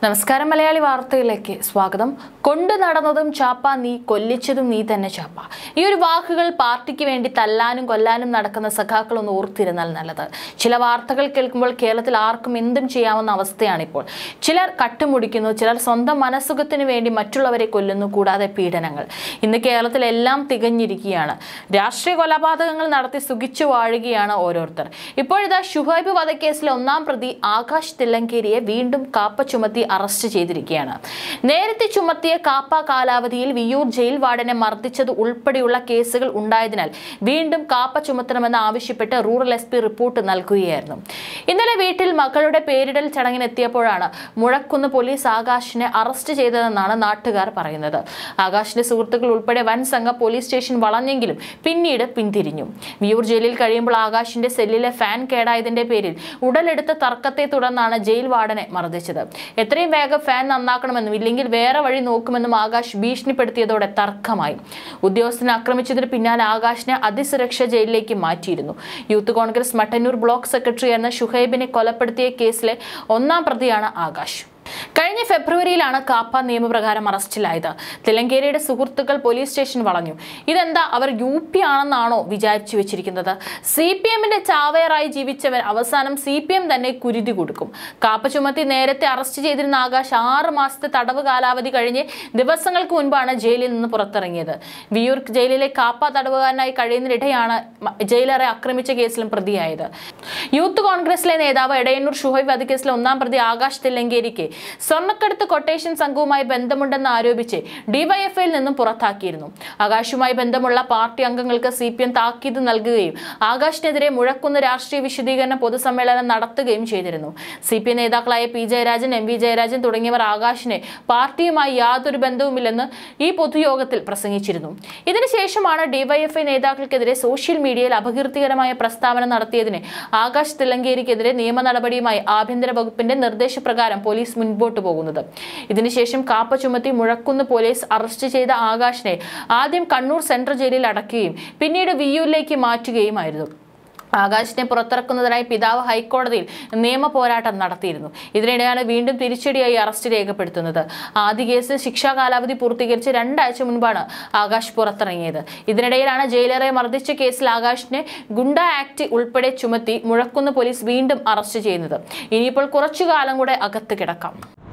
നമസ്കാരം മലയാളി വാർത്തയിലേക്ക് സ്വാഗതം കൊണ്ടു നടന്നതും ചാപ്പ നീ കൊല്ലിച്ചതും നീ തന്നെ ചാപ്പ ഈ ഒരു വാക്കുകൾ പാർട്ടിക്ക് വേണ്ടി തല്ലാനും കൊല്ലാനും നടക്കുന്ന സഖാക്കളൊന്ന് ഓർത്തിരുന്നാൽ നല്ലത് ചില വാർത്തകൾ കേൾക്കുമ്പോൾ കേരളത്തിൽ ആർക്കും എന്തും ചെയ്യാവുന്ന അവസ്ഥയാണിപ്പോൾ ചിലർ കട്ടുമുടിക്കുന്നു ചിലർ സ്വന്തം മനസ്സുഖത്തിന് വേണ്ടി മറ്റുള്ളവരെ കൊല്ലുന്നു കൂടാതെ പീഡനങ്ങൾ ഇന്ന് കേരളത്തിൽ എല്ലാം തികഞ്ഞിരിക്കുകയാണ് രാഷ്ട്രീയ കൊലപാതകങ്ങൾ നടത്തി സുഖിച്ചു വാഴുകയാണ് ഓരോരുത്തർ ഇപ്പോഴിതാ ഷുഹൈബ് വധക്കേസിലെ ഒന്നാം പ്രതി ആകാശ് തില്ലങ്കേരിയെ വീണ്ടും കാപ്പ ചുമത്തി അറസ്റ്റ് ചെയ്തിരിക്കുകയാണ് നേരത്തെ ചുമത്തിയ കാപ്പ കാലാവധിയിൽ വിയൂർ ജയിൽ വാർഡനെ മർദ്ദിച്ചത് ഉൾപ്പെടെയുള്ള കേസുകൾ ഉണ്ടായതിനാൽ വീണ്ടും കാപ്പ ചുമത്തണമെന്ന് ആവശ്യപ്പെട്ട് റൂറൽ എസ് പി റിപ്പോർട്ട് നൽകുകയായിരുന്നു ഇന്നലെ വീട്ടിൽ മകളുടെ പേരിടൽ ചടങ്ങിനെത്തിയപ്പോഴാണ് മുഴക്കുന്ന് പോലീസ് ആകാശിനെ അറസ്റ്റ് ചെയ്തതെന്നാണ് നാട്ടുകാർ പറയുന്നത് ആകാശിന്റെ സുഹൃത്തുക്കൾ ഉൾപ്പെടെ വൻ സംഘം പോലീസ് സ്റ്റേഷൻ വളഞ്ഞെങ്കിലും പിന്നീട് പിന്തിരിഞ്ഞു വിയൂർ ജയിലിൽ കഴിയുമ്പോൾ ആകാശിന്റെ സെല്ലിലെ ഫാൻ കേടായതിന്റെ പേരിൽ ഉടലെടുത്ത തർക്കത്തെ തുടർന്നാണ് ജയിൽ വാർഡനെ മർദ്ദിച്ചത് എത്രയും വേഗം ഫാൻ നന്നാക്കണമെന്നും ഇല്ലെങ്കിൽ വേറെ വഴി നോക്കുമെന്നും ആകാശ് ഭീഷണിപ്പെടുത്തിയതോടെ തർക്കമായി ഉദ്യോഗസ്ഥനെ ആക്രമിച്ചതിന് പിന്നാലെ ആകാശിനെ അതിസുരക്ഷ ജയിലിലേക്ക് മാറ്റിയിരുന്നു യൂത്ത് കോൺഗ്രസ് മട്ടന്നൂർ ബ്ലോക്ക് സെക്രട്ടറി എന്ന ഷുഹൈബിനെ കൊലപ്പെടുത്തിയ കേസിലെ ഒന്നാം പ്രതിയാണ് ആകാശ് കഴിഞ്ഞ ഫെബ്രുവരിയിലാണ് കാപ്പ നിയമപ്രകാരം അറസ്റ്റിലായത് തിലങ്കേരിയുടെ സുഹൃത്തുക്കൾ പോലീസ് സ്റ്റേഷൻ വളഞ്ഞു ഇതെന്താ അവർ യു പി ആണെന്നാണോ വിചാരിച്ചു വെച്ചിരിക്കുന്നത് സി പി എമ്മിന്റെ ചാവേറായി ജീവിച്ചവൻ അവസാനം സി പി എം തന്നെ കുരുതി കൊടുക്കും കാപ്പ ചുമത്തി നേരത്തെ അറസ്റ്റ് ചെയ്തിരുന്ന ആകാശ് ആറ് മാസത്തെ തടവ് കാലാവധി കഴിഞ്ഞ് ദിവസങ്ങൾക്ക് മുൻപാണ് ജയിലിൽ നിന്ന് പുറത്തിറങ്ങിയത് വിയൂർ ജയിലിലെ കാപ്പ തടവുകാരനായി കഴിയുന്നതിനിടെയാണ് മ- ജയിലറെ ആക്രമിച്ച കേസിലും പ്രതിയായത് യൂത്ത് കോൺഗ്രസിലെ നേതാവ് എടയന്നൂർ ഷുഹൈബ് വധക്കേസിലെ ഒന്നാം പ്രതി ആകാശ് തില്ലങ്കേരിക്ക് സ്വർണ്ണക്കടത്ത് കൊട്ടേഷൻ സംഘവുമായി ബന്ധമുണ്ടെന്ന് ആരോപിച്ച് ഡിവൈഎഫ്ഐയിൽ നിന്നും പുറത്താക്കിയിരുന്നു ആകാശുമായി ബന്ധമുള്ള പാർട്ടി അംഗങ്ങൾക്ക് സി പി എം താക്കീത് നൽകുകയും ആകാശിനെതിരെ മുഴക്കുന്ന രാഷ്ട്രീയ വിശദീകരണ പൊതുസമ്മേളനം നടത്തുകയും ചെയ്തിരുന്നു സി പി എം നേതാക്കളായ P Jayarajan M V Jayarajan തുടങ്ങിയവർ ആകാശിനെ പാർട്ടിയുമായി യാതൊരു ബന്ധവുമില്ലെന്ന് ഈ പൊതുയോഗത്തിൽ പ്രസംഗിച്ചിരുന്നു ഇതിനുശേഷമാണ് ഡിവൈഎഫ്ഐ നേതാക്കൾക്കെതിരെ സോഷ്യൽ മീഡിയയിൽ അപകീർത്തികരമായ പ്രസ്താവന നടത്തിയതിന് ആകാശ് തിലങ്കേരിക്കെതിരെ നിയമ നടപടിയുമായി ആഭ്യന്തര വകുപ്പിന്റെ നിർദ്ദേശപ്രകാരം പോലീസ് മുൻപോട്ട് പോകുന്നത് ഇതിനുശേഷം കാപ്പ ചുമത്തി മുഴക്കുന്ന് പോലീസ് അറസ്റ്റ് ചെയ്ത ആകാശിനെ ആദ്യം കണ്ണൂർ സെൻട്രൽ ജയിലിൽ അടക്കുകയും പിന്നീട് വിയൂരിലേക്ക് മാറ്റുകയുമായിരുന്നു ആകാശിനെ പുറത്തിറക്കുന്നതിനായി പിതാവ് ഹൈക്കോടതിയിൽ നിയമ പോരാട്ടം നടത്തിയിരുന്നു ഇതിനിടെയാണ് വീണ്ടും തിരിച്ചടിയായി അറസ്റ്റ് രേഖപ്പെടുത്തുന്നത് ആദ്യ കേസിൽ ശിക്ഷാ കാലാവധി പൂർത്തീകരിച്ച് രണ്ടാഴ്ച മുൻപാണ് ആകാശ് പുറത്തിറങ്ങിയത് ഇതിനിടയിലാണ് ജയിലറെ മർദ്ദിച്ച കേസിൽ ആകാശിനെ ഗുണ്ട ആക്ട് ഉൾപ്പെടെ ചുമത്തി മുഴക്കുന്ന് പോലീസ് വീണ്ടും അറസ്റ്റ് ചെയ്യുന്നത് ഇനിയിപ്പോൾ കുറച്ചു കാലം കൂടെ അകത്ത് കിടക്കാം